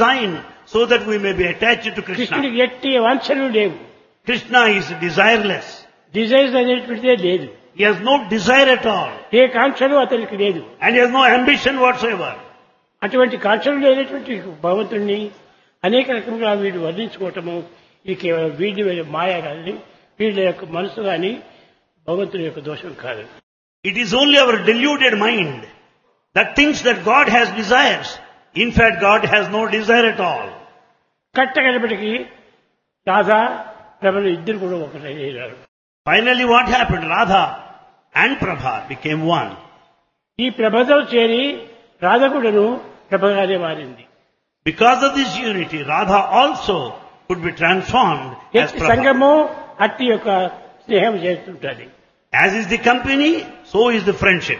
designed so that we may be attached to Krishna. కృష్ణుడికి ఎట్టి వాంఛలు లేవు Krishna is desireless. డిజైర్స్ అనేటువంటిదే లేదు He has no desire at all. ఏ కాంక్షలు అతనికి లేదు And he has no ambition whatsoever. అటువంటి కాంక్షలు లేనటువంటి భగవంతుణ్ణి అనేక రకములుగా వీడు వర్ణించుకోవటము ఇది కేవలం వీడి మాయ కానీ వీళ్ళ యొక్క మనసు కానీ భగవంతుని యొక్క దోషం కాదు It is only our deluded mind that thinks that God has desires. In fact, God has no desire at all. కట్టగడపటికి Radha ప్రభలు ఇద్దరు కూడా ఒకటయ్యారు Finally, what happened? Radha and Prabha became one. ఈ ప్రభతో చేరి రాధ కూడాను ప్రభగానే మారింది Because of this unity, Radha also could be transformed as ఎట్టి Prabha. సంఘము అట్టి యొక్క స్నేహం చేస్తుంటుంది As is the company, so is the friendship.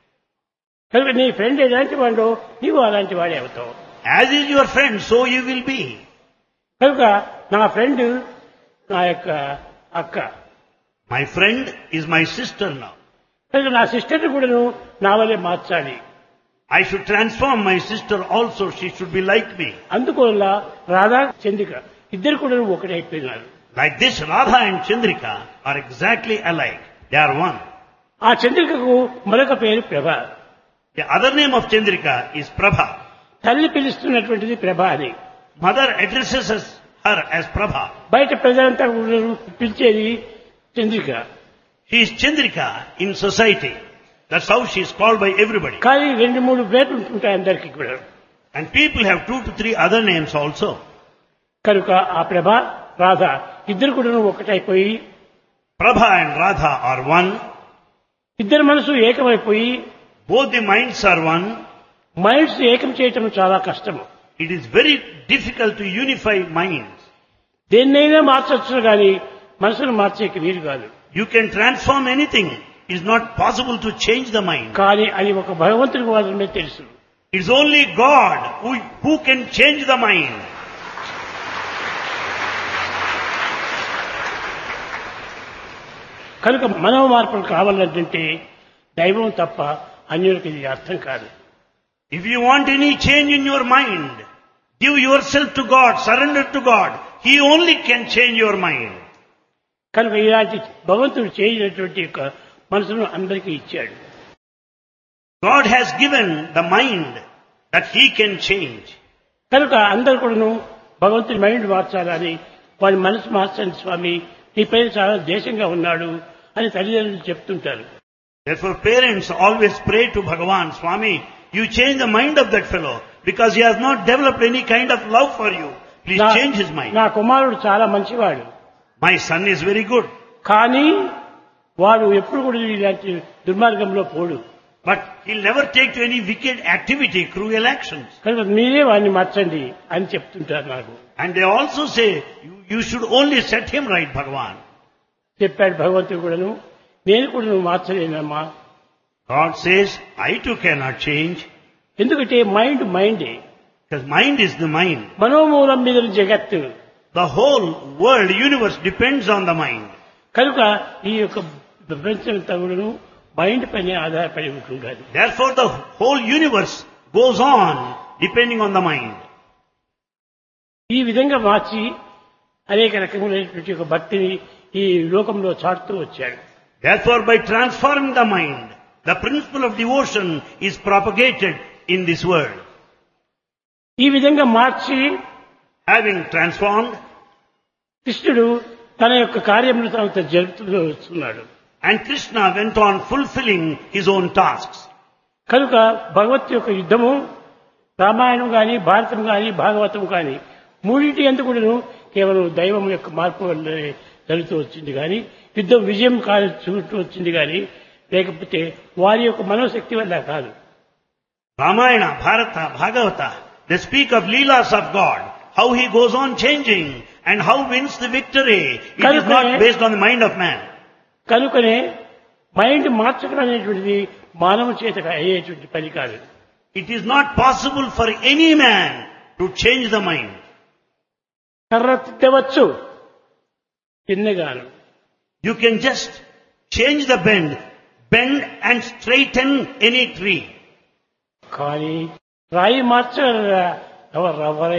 కనుక నీ ఫ్రెండ్ ఎలాంటి వాడు నీవు అలాంటి వాడే అవుతావు As is your friend, so you will be. కనుక నా ఫ్రెండ్ నా యొక్క అక్క My friend is my sister now. కనుక నా సిస్టర్ని కూడాను నా వల్లే మార్చాలి I should transform my sister also. She should be like me. అందువల్ల రాధా చంద్రిక ఇద్దరు కూడా ఒకటైపోయినారు Like this, Radha and Chandrika are exactly alike. They are one. ఆ చంద్రికకు మరొక పేరు ప్రభ The other name of Chandrika is Prabha. తల్లి పిలుస్తున్నటువంటిది ప్రభ అని Mother addresses us- her as Prabha. బయట ప్రజలంతా కూడా పిలిచేది Chandrika She is Chandrika in society. That's how she is called by everybody. కానీ రెండు మూడు పేర్లు ఉంటుంటాయి అందరికీ కూడా And people have two to three other names also. కనుక ఆ ప్రభ రాధ ఇద్దరు కూడా ఒకటైపోయి Prabha and Radha are one. ఇద్దరు మనసు ఏకమైపోయి Both the minds are one. Minds ఏకం చేయటం చాలా కష్టము It is very difficult to unify minds. దేన్నైనా మార్చొచ్చు కానీ మనసును మార్చేకి వీలు కాదు You can transform anything. It is not possible to change the mind. కానీ అది ఒక భగవంతుడికి మాత్రమే తెలుసు It's only God who, who can change the mind. కనుక మనవ మార్పులు కావాలంటే దైవం తప్ప అన్యులకు ఇది అర్థం కాదు If you want any change in your mind, give yourself to God, surrender to God. He only can change your mind. కనుక ఇలాంటి భగవంతుడు చేయనటువంటి యొక్క మనసును అందరికీ ఇచ్చాడు God has given the mind that He can change. కనుక అందరు కూడాను భగవంతుడి మైండ్ మార్చాలని వాడి మనసు మార్చండి స్వామి నీ పైన చాలా దేశంగా ఉన్నాడు అని తల్లిదండ్రులు చెప్తుంటారు Therefore parents always pray to Bhagavan, Swami, you change the mind of that fellow because he has not developed any kind of love for you. Please నా- change his mind. నా కుమారుడు చాలా మంచివాడు My son is very good, కానీ వాడు ఎప్పుడు కూడా ఇలాంటి దుర్మార్గంలో పోడు but he'll never take to any wicked activity, cruel actions. కనుక మీరే వాడిని మార్చండి అని చెప్తుంటారు నాకు And they also say, you, you should only set him right, Bhagavan. చెప్పాడు భగవంతుడు కూడాను నేను కూడా నువ్వు మార్చలేనమ్మా God says, I too cannot change ఎందుకంటే మైండ్ మైండే because mind is the mind. మనోమూలం మీద జగత్తు The whole world, universe depends on the mind. కనుక ఈ యొక్క ప్రపంచమంతా కూడాను మైండ్ పైన ఆధారపడి ఉంటుండాలి Therefore the whole universe goes on depending on the mind. ఈ విధంగా మార్చి అనేక రకములైనటువంటి ఒక భక్తిని ఈ లోకంలో చాటుతూ వచ్చాడు Therefore by transforming the mind, the principle of devotion is propagated in this world. ఈ విధంగా మార్చి Having transformed, కృష్ణుడు తన యొక్క కార్యములు తాను జరుపుతూ వస్తున్నాడు and Krishna went on fulfilling his own tasks. కనుక భగవత్ యొక్క యుద్ధము రామాయణం కానీ భారతం కానీ భాగవతం కానీ మూడింటి ఎందుకు కూడాను కేవలం దైవం యొక్క మార్పు వల్లే జరుగుతూ వచ్చింది కానీ యుద్ధం విజయం కాదు చూస్తూ వచ్చింది కానీ లేకపోతే వారి యొక్క మనోశక్తి వల్ల కాదు Ramayana, Bharata, Bhagavata, they speak of Leelas of God, how he goes on changing and how wins the victory. It is Karukane- not based on the mind of man. కనుకనే మైండ్ మార్చడం అనేటువంటిది మానవ చేత అయ్యేటువంటి పని కాదు It is not possible for any man to change the mind. కర్ర తిట్టవచ్చు చిన్నగాను You can just change the bend, bend and straighten any tree. కానీ రాయి మార్చగలరా ఎవరు